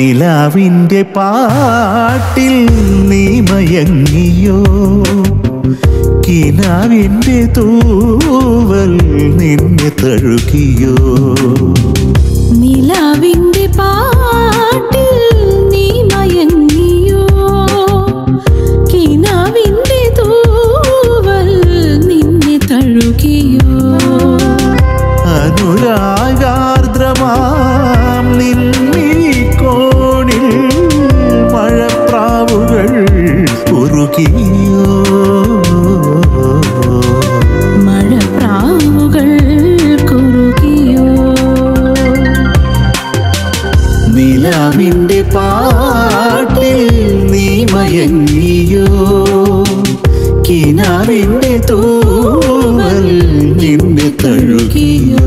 നിലാവിൻ്റെ പാട്ടിൽ നീ മയങ്ങിയോ കിനാവിൻ്റെ തൂവൽ നിന്നെ തഴുകിയോ നിലാവിന്റെ പാട്ടിൽ നീ മയങ്ങിയോ കിനാവിന്റെ തൂവൽ നിന്നെ തഴുകിയോ അനുരാഗാർദ്രമാം നിന്നിക്കോണിൽ മഴപ്രാവുകൾ ഉറുകിയോ മഴപ്രാവുകൾ കുറുകിയോ നിലാവിൻ്റെ പാട്ടിൽ നീ മയങ്ങിയോ കിനാവിൻ്റെ തൂവൽ നിന്നെ തഴുകിയോ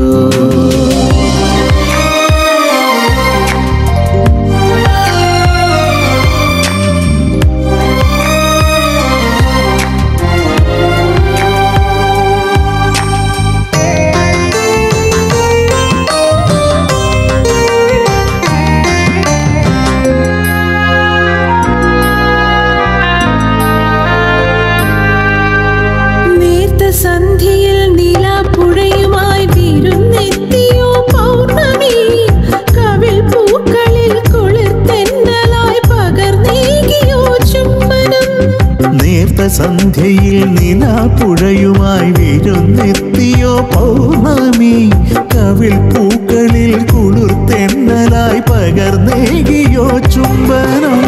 നേർത്ത സന്ധ്യയിൽ നിലാപ്പുഴയുമായി വിരുന്നെത്തിയോ പൗർണമി കവിൾ പൂക്കളിൽ കുളിർത്തെന്നലായി പകർന്നേകിയോ ചുംബനം നേർത്ത സന്ധ്യയിൽ നിലാപ്പുഴയുമായി വിരുന്നെത്തിയോ പൗർണമി കവിൾ പൂക്കളിൽ കുളിർത്തെന്നലായി പകർന്നേകിയോ ചുംബനം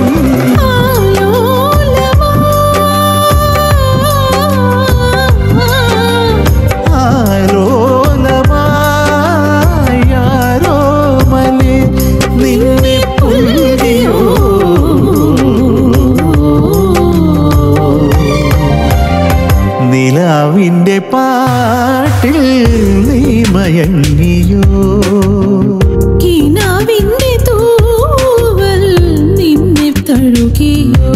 ആലോലമായി ആരോമലെ നിന്നെ പുൽകിയോ നിലാവിൻ്റെ പാട്ടിൽ നീ മയങ്ങിയോ കിനാവിന്റെ തൂവൽ നിന്നെ തഴുകിയോ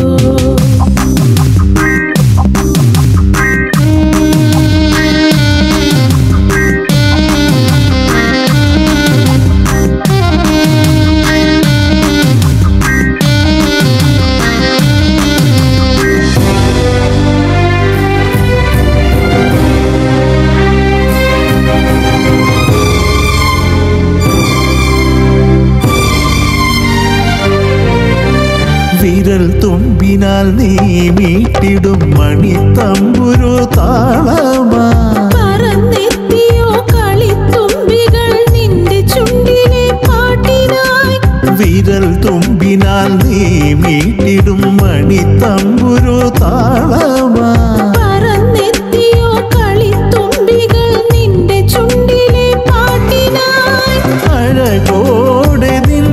വിരൽ തുമ്പിനാൽ നീ മീട്ടിടും മണിത്തമ്പുരു താളമാ പറന്നെത്തിയോ കളിത്തുമ്പികൾ നിന്റെ ചുണ്ടിലെ പാട്ടിനായി വിരൽ തുമ്പിനാൽ നീ മീട്ടിടും മണിത്തമ്പുരു താളമാ പറന്നെത്തിയോ കളിത്തുമ്പികൾ നിന്റെ ചുണ്ടിലെ പാട്ടിനായി അഴകോടെ നിൻ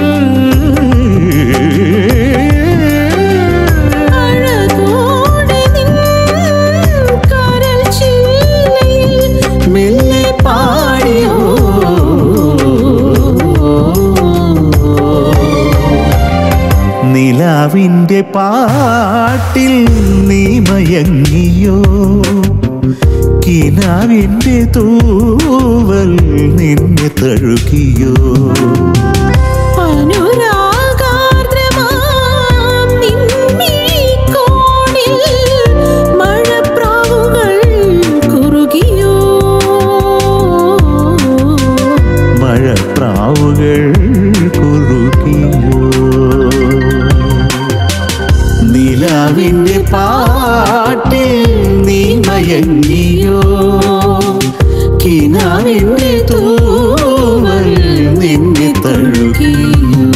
അഴകോടെ നിൻ കരൾ ചില്ലയിൽ മെല്ലെ പാടിയോ നിലാവിൻ്റെ പാട്ടിൽ നീ മയങ്ങിയോ കിനാവിൻ്റെ തൂവൽ നിന്നെ തഴുകിയോ അനുരാഗാർദ്രമാം നിൻമിഴിക്കോണിൽ മഴപ്രാവുകൾ കുറുകിയോ മഴപ്രാവുകൾ കുറുകിയോ നിലാവിൻ്റെ പാട്ടിൽ നീ മയങ്ങിയോ കിനാവിൻ്റെ തൂവൽ നിന്നെ തഴുകിയോ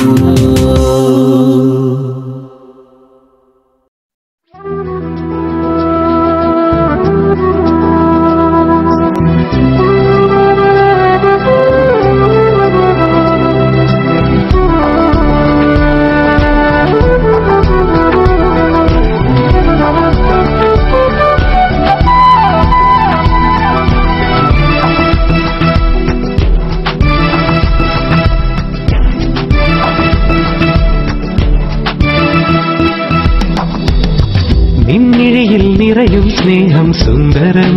നിന്നിഴയിൽ നിറയും സ്നേഹം സുന്ദരം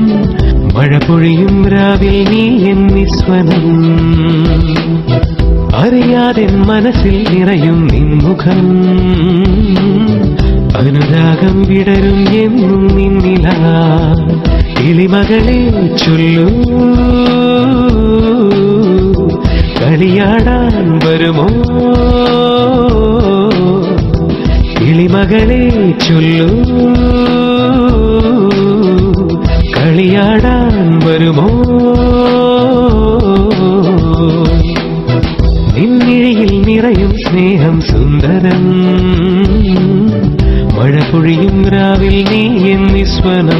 മഴ പൊഴിയും രാവിൽ നീ എന്നിസ്വനം അറിയാതെ മനസ്സിൽ നിറയും നിൻമുഖം അനുരാഗം വിടരും എന്നും നിന്നില കിളിമകളെ ചൊല്ലൂ കളിയാടാൻ വരുമോ കിളിമകളെ ചൊല്ലൂ കളിയാടാൻ വരുമോ നിന്നിഴയിൽ നിറയും സ്നേഹം സുന്ദരം മഴ പൊഴിയും രാവിൽ നീ എന്നിസ്വനം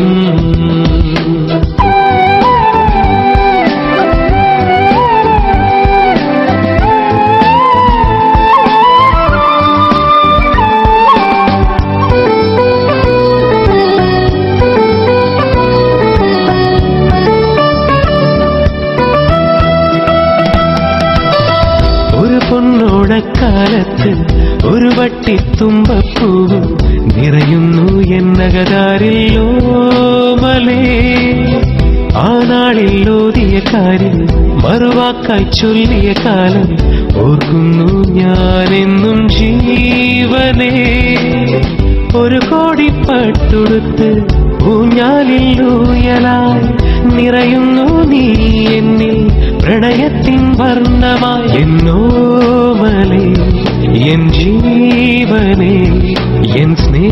ഒരു പൊന്നോടക്കാലത്ത് ഒരു വട്ടിത്തുമ്പപ്പൂവും നിറയുന്നു എന്നകതാരില്ലോ മലേ ആ നാളിൽ ഓതിയ കാര്യം മറുവാക്കായി ചൊല്ലിയ കാലം ഓർക്കുന്നു ഞാനെന്നും ജീവനേ ഒരു കോടി പട്ടുടുത്ത് ഊഞ്ഞാലിൽ ഊയലായി നിറയുന്നു നീ എന്നിൽ പ്രണയത്തിൻ വർണ്ണമായി എന്നോമലേ എൻ ജീവനേ എൻ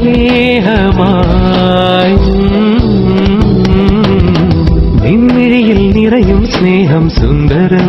സ്നേഹമായി നിൻമിഴിയിൽ നിറയും സ്നേഹം സുന്ദരം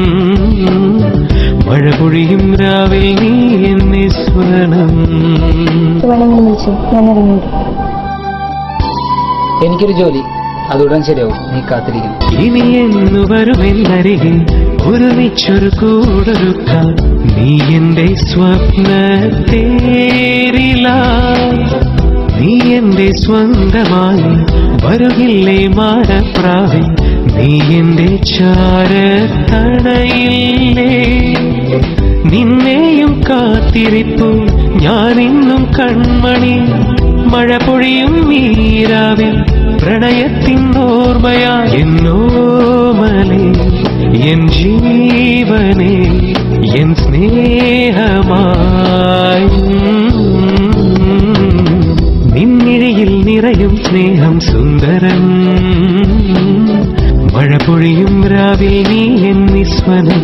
മഴ പൊഴിയും രാവിൽ നീ എന്നെ സ്വനം വേണമെങ്കിലും വിളിച്ചു ഞാൻ ഇറങ്ങി വരും എനിക്കൊരു ജോലി അതുടൻ ശരിയാവും നീ കാത്തിരിക്കണം ഇനി എന്നു വരുമെന്നരികെ ഒരുമിച്ചൊരു കൂടൊരുക്കാൻ നീ എന്റെ സ്വപ്നത്തേരില നീ എന്റെ സ്വന്തമായി വരുകില്ലേ മാടപ്രാവി നീ എന്റെ ചാരത്തണയില്ലേ നിന്നെയും കാത്തിരിപ്പു ഞാനിന്നും കൺമണി മഴ പൊഴിയും നീരാവിൽ പ്രണയത്തിൻ ഓർമ്മയാ എന്നോമലേ എൻ ജീവനേ എൻ സ്നേഹമായി നിന്നിഴയിൽ നിറയും സ്നേഹം സുന്ദരം മഴ പൊഴിയും രാവിൽ നീ എന്നിസ്വനം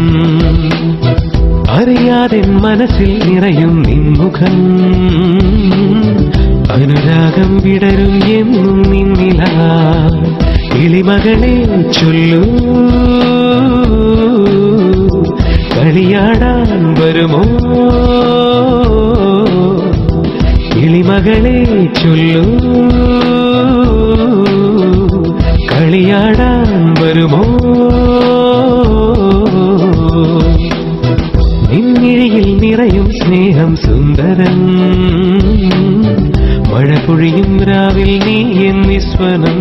അറിയാതെ മനസ്സിൽ നിറയും നിൻമുഖം അനുരാഗം വിടരും എന്നും നിന്നില കിളിമകളെ ചൊല്ലൂ കളിയാടാൻ വരുമോ കിളിമകളെ ചൊല്ലൂ കളിയാടാൻ വരുമോ നിന്നിഴയിൽ നിറയും സ്നേഹം സുന്ദരം മഴ പൊഴിയും രാവിൽ നീ എന്നിസ്വനം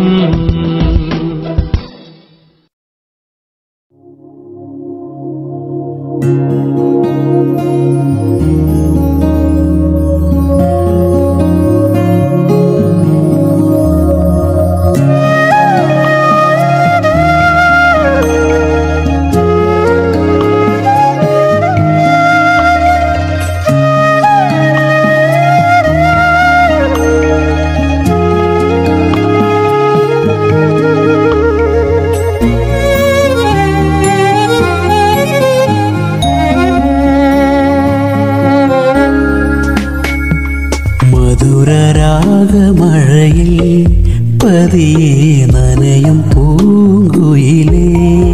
മധുരരാഗമഴയിൽ പതിയെ നനയും പൂങ്കുയിലേ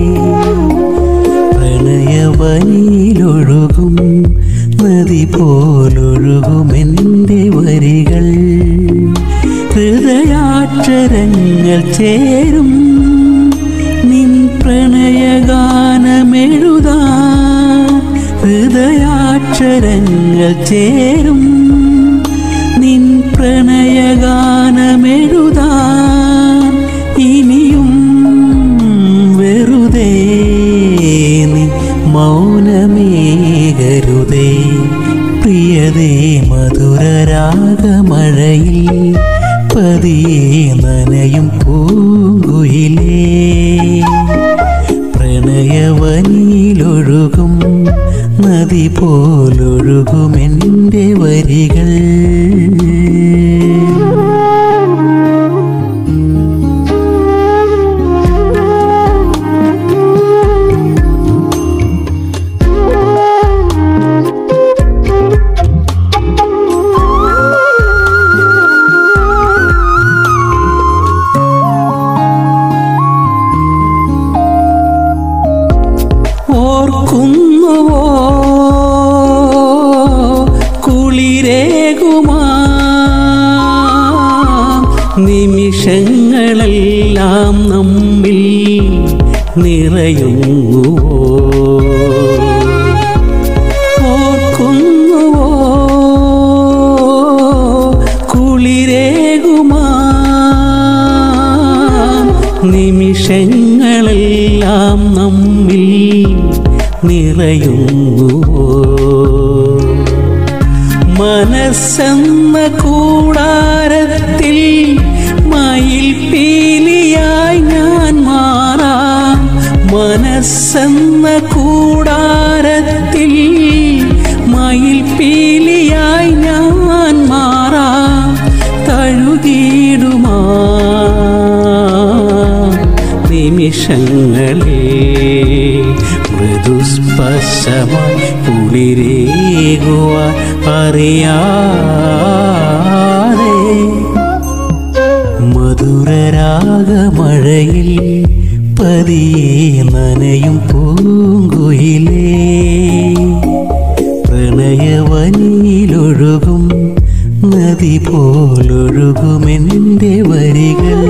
പ്രണയവനിയിലൊഴുകും നദി പോലൊഴുകുമെൻ്റെ വരികൾ ഹൃദയാക്ഷരങ്ങൾ ചേരും നിൻ പ്രണയഗാനമെഴുതാ ഹൃദയാക്ഷരങ്ങൾ ചേരും നിൻ പ്രണയഗാനമെഴുതാൻ ഇനിയും വെറുതെ നീ മൗനമേകരുതേ പ്രിയതേ മധുരരാഗമഴയിൽ പതിയെ നനയും പൂങ്കുയിലേ പ്രണയവനിയിലൊഴുകും നദി പോലൊഴുകുമെൻ്റെ വരികൾ ഓർക്കുന്നുവോ കുളിരേകുമാ നിമിഷങ്ങളെല്ലാം നമ്മിൽ നിറയുന്നുവോ ഓർക്കുന്നുവോ കുളിരേകുമാ നിമിഷങ്ങളെല്ലാം നമ്മിൽ നിറയുന്നുവോ മനസ്സെന്ന കൂടാരത്തിൽ മയിൽ പീലിയായി ഞാൻ മാറാം മനസ്സെന്ന കൂടാരത്തിൽ മയിൽ പീലിയായി ഞാൻ മാറാം തഴുകിയിടുമാ നിമിഷങ്ങളെ മൃദുസ്പർശമായി കുളിരേകുവാൻ അറിയാതെ മധുരരാഗമഴയിൽ പതിയെ നനയും പൂങ്കുയിലേ പ്രണയവനിയിലൊഴുകും നദി പോലൊഴുകുമെൻ്റെ വരികൾ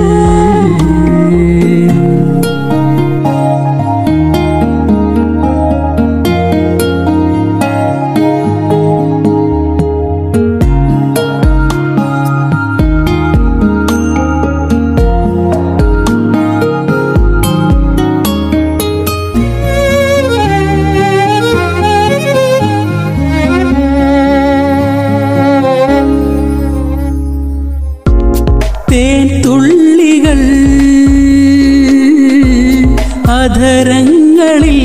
തേൻ തുള്ളികൾ അധരങ്ങളിൽ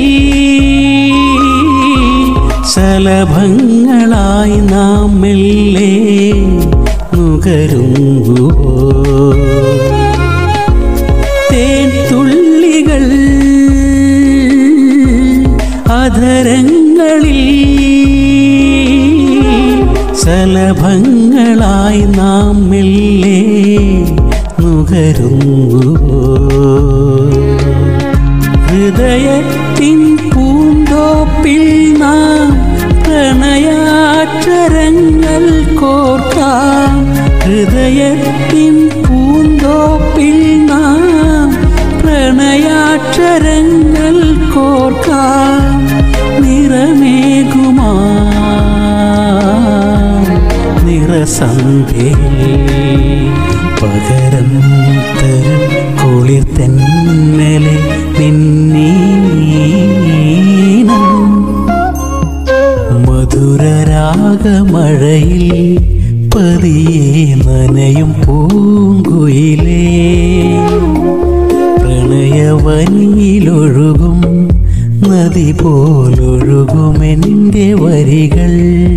ശലഭങ്ങളായി നാം മെല്ലെ നുകരുമ്പോ തേൻ തുള്ളികൾ അധരങ്ങളിൽ ശലഭങ്ങളായി നാം മെല്ലെ നുകരുന്നുവോ ഹൃദയത്തിൻ പൂന്തോപ്പിൽ നാം പ്രണയാക്ഷരങ്ങൾ കോർക്കാം ഹൃദയത്തിൻ പൂന്തോപ്പിൽ നാം പ്രണയാക്ഷരങ്ങൾ കോർക്കാം നിറമേകുമാ നിറസന്ധ്യേ പകരം തരും കുളിർ തെന്നലെ നിന്നീനം മധുരരാഗമഴയിൽ പതിയെ നനയും പൂങ്കുയിലേ പ്രണയവനിയിലൊഴുകും നദി പോലൊഴുകുമെൻ്റെ വരികൾ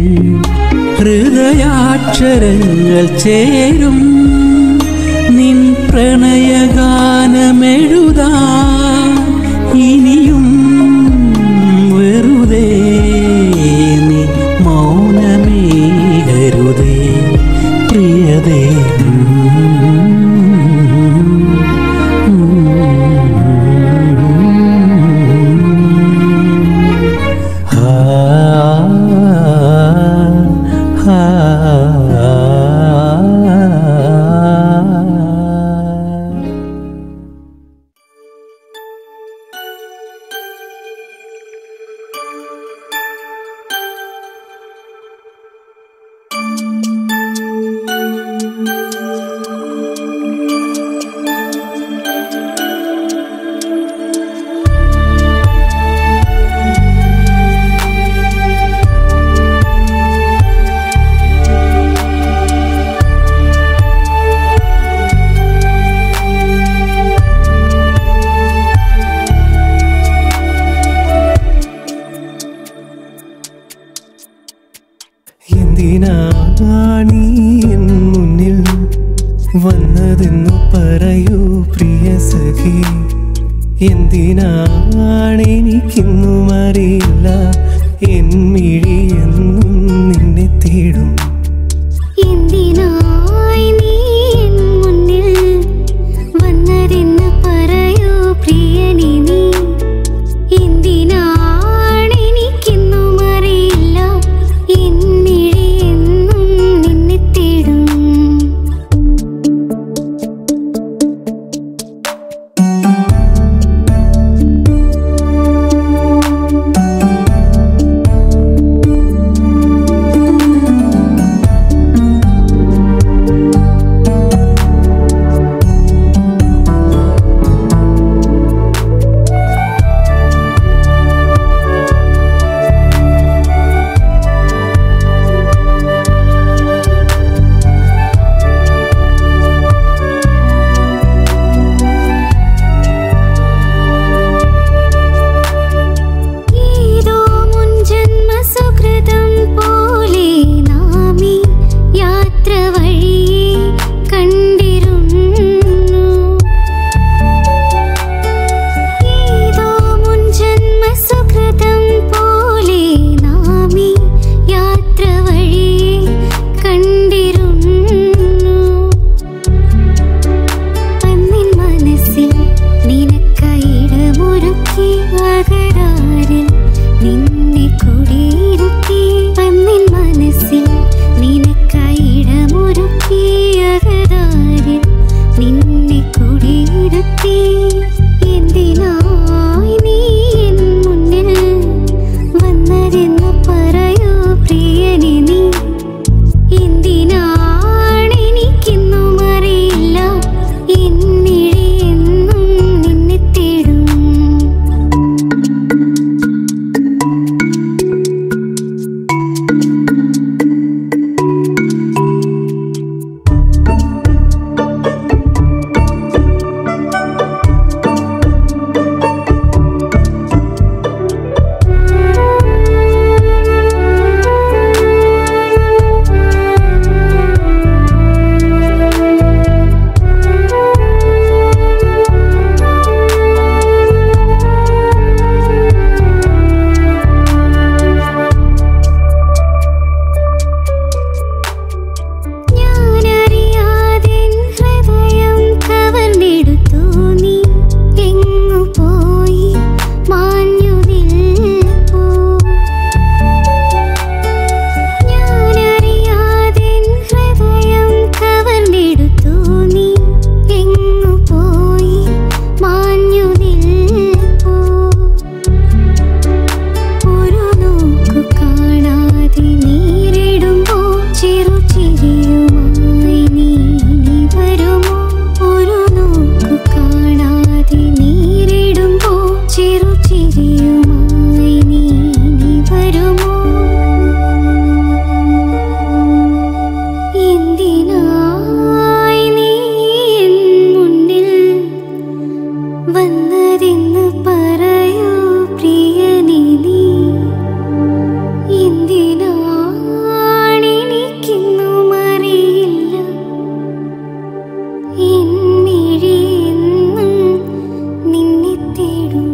ഹൃദയാക്ഷരങ്ങൾ ചേരും നിൻ പ്രണയഗാനമെഴുതാ ഇനിയും വെറുതെ നീ മൗനമേകരുതേ പ്രിയതേ ആ നീ എൻ മുന്നിൽ വന്നതെന്നു പറയൂ പ്രിയ സഖി എന്തിനാണെനിക്കിന്നും അറിയില്ല എൻ മിഴി എന്നും നിന്നെ തേടും എന്തിനായി നീ എൻ മുന്നിൽ വന്നതെന്ന് പറയൂ പ്രിയനെ നീ എന്തിനാണെനിക്കെന്നും അറിയില്ല എൻ മിഴി എന്നും നിന്നെ തേടും ഏതോ മുൻജന്മ സുകൃതം പോലെ നാമീ യാത്ര വഴിയെ കണ്ടിരുന്നു ഏതോ മുൻജന്മ സുകൃതം പോലെ നാമീ യാത്ര വഴിയെ കണ്ടിരുന്നു അന്നിൻ മനസ്സിൽ നിനക്കയിടമൊരുക്കി അകരാരിൽ നിന്നെ കുടിയിരുത്തി അന്നിൻ മനസ്സിൽ നിനക്കയിടമൊരുക്കി അകരാരിൽ നിന്നെ കുടിയിരുത്തി എന്തിനായി നീ എൻ മുന്നിൽ വന്നതെന്ന് പറയൂ പ്രിയനെ നീ എന്തിനാണെനിക്കെന്നും അറിയില്ല എന്നിഴി എന്നും നിന്നെ തേടും ഞാനറിയാതെ ഹൃദയം കവർന്നെടുത്തു നീ എങ്ങു പോയി മാഞ്ഞു നിൽപ്പൂ ഞാനറിയാതെ ഹൃദയം കവർന്നെടുത്തു നീ എങ്ങു പോയി മാഞ്ഞു നിൽപ്പൂ ഒരു നോക്കു കാണാതെ നേരിടുമ്പോ ചെറുചിരിയുമായി നീ ഇനി വരുമോ ഒരു നോക്കു കാണാതെ നേരിടുമ്പോ ചെറുചിരിയുമായി നീ ഇനി വരുമോ എന്തിനായി നീ എൻ മുന്നിൽ വന്നതെന്ന് പറയൂ പ്രിയനെ നീ എന്തിനാണെനിക്കെന്നും അറിയില്ല എന്നിഴി എന്നും നിന്നെ തേടും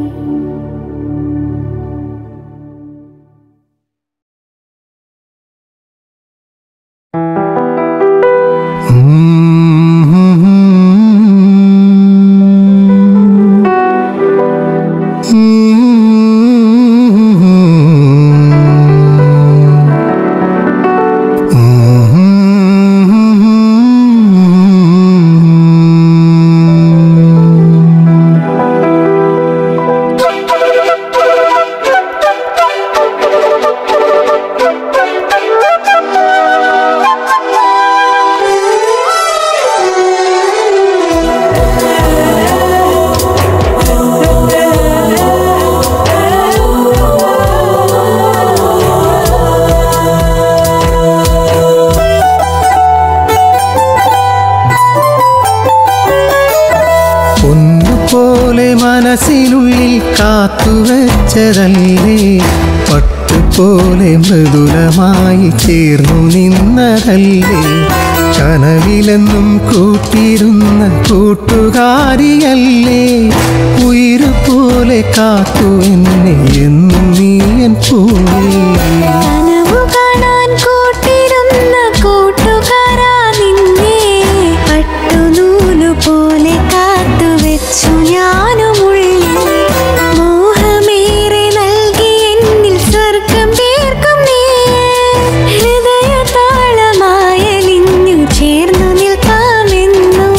ഒന്നുപോലെ മനസ്സിനുള്ളിൽ കാത്തുവച്ചതല്ലേ പട്ടു പോലെ മൃദുലമായി ചേർന്നു നിന്നതല്ലേ കനവിലെന്നും കൂട്ടിരുന്ന കൂട്ടുകാരിയല്ലേ ഉയിരു പോലെ കാത്തു എന്നെ എന്നും നീയൻ പൂവേ കനവു കാണാൻ കൂട്ടിരുന്ന കൂട്ടുകാരാ നിന്നെ പട്ടുനൂലു പോലെ കാത്തുവെച്ചു ഞാനും ഉള്ളിൽ മോഹമേറെ നൽകി എന്നിൽ സ്വർഗം തീർക്കും നീ ഹൃദയ താളമായലിഞ്ഞു ചേർന്നു നിൽക്കാമെന്നും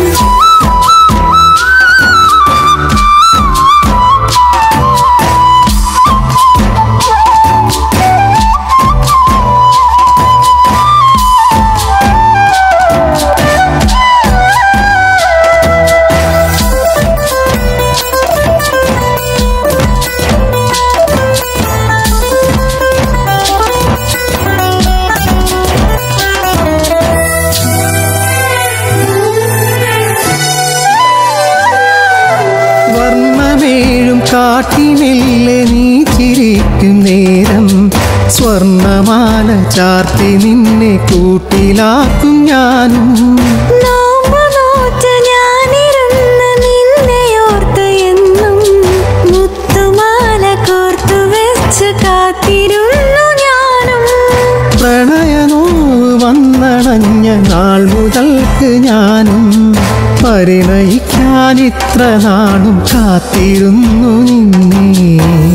വർണ്ണമേഴും കാട്ടിനെല്ലെ നീ ചിരിക്കും നേരം സ്വർണമാല ചാർത്തി നിന്നെ കൂട്ടിലാക്കും ഞാനും നോമ്പു നോറ്റ് ഞാനിരുന്ന് നിന്നെയോർത്ത് എന്നും മുത്തുമാല കോർത്തു വെച്ച് കാത്തിരുന്നു ഞാനും പ്രണയനോവ് വന്നണഞ്ഞ നാൾ മുതൽക്ക് ഞാനും പരിണയിക്കാൻ ഇത്ര നാളും കാത്തിരുന്നു നിന്നെ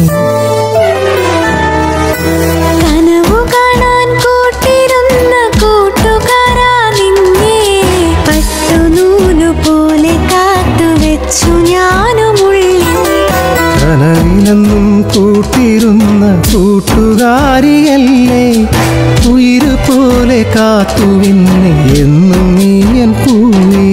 കനവു കാണാൻ കൂട്ടിരുന്ന കൂട്ടുകാരാ നിന്നെ പട്ടുനൂലു പോലെ കാത്തുവെച്ചു ഞാനും ഉള്ളിൽ കനവിലെന്നും കൂട്ടിരുന്ന കൂട്ടുകാരിയല്ലേ ഉയിര് പോലെ കാത്തുവിന്നെ എന്നും നീയൻ പൂവേ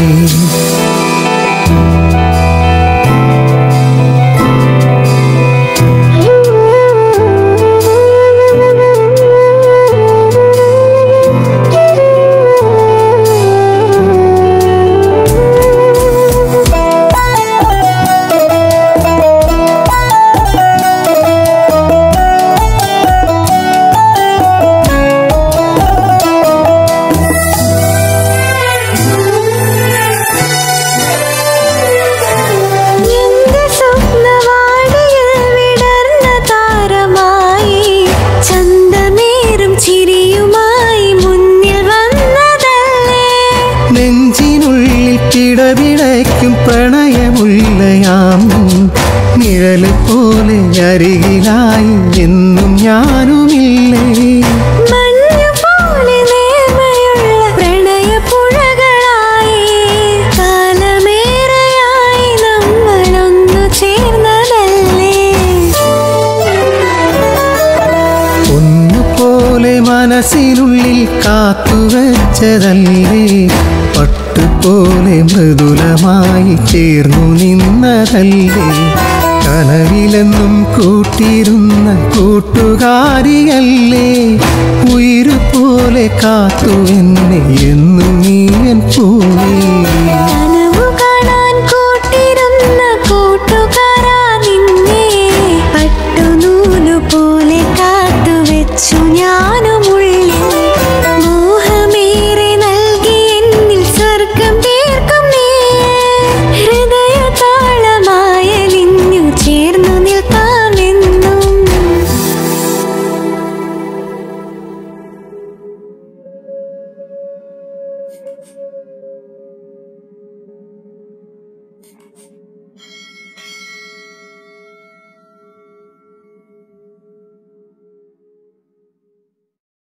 എന്റെ സ്വപ്നവാടിയിൽ വിടർന്ന താരമായി ചന്തമേറും ചിരിയുമായി മുന്നിൽ വന്നതല്ലേ നെഞ്ചിനുള്ളിൽ കിടപിടയ്ക്കും പ്രണയമുള്ളയാം നിഴല് പോലെ അരികിലായി എന്നും ഞാനുമില്ലേ മഞ്ഞുപോലെ നേർമയുള്ള പ്രണയപ്പുഴകളായി കാലമേറെയായി നമ്മളൊന്നു ചേർന്നതല്ലേ ഒന്നുപോലെ മനസ്സിനുള്ളിൽ കാത്തുവച്ചതല്ലേ പട്ടുപോലെ മൃദുലമായി ചേർന്നു നിന്നതല്ലേ കനവിലെന്നും കൂട്ടിരുന്ന കൂട്ടുകാരിയല്ലേ ഉയിരു പോലെ കാത്തു എന്നെ എന്നും നീയൻ പൂവേ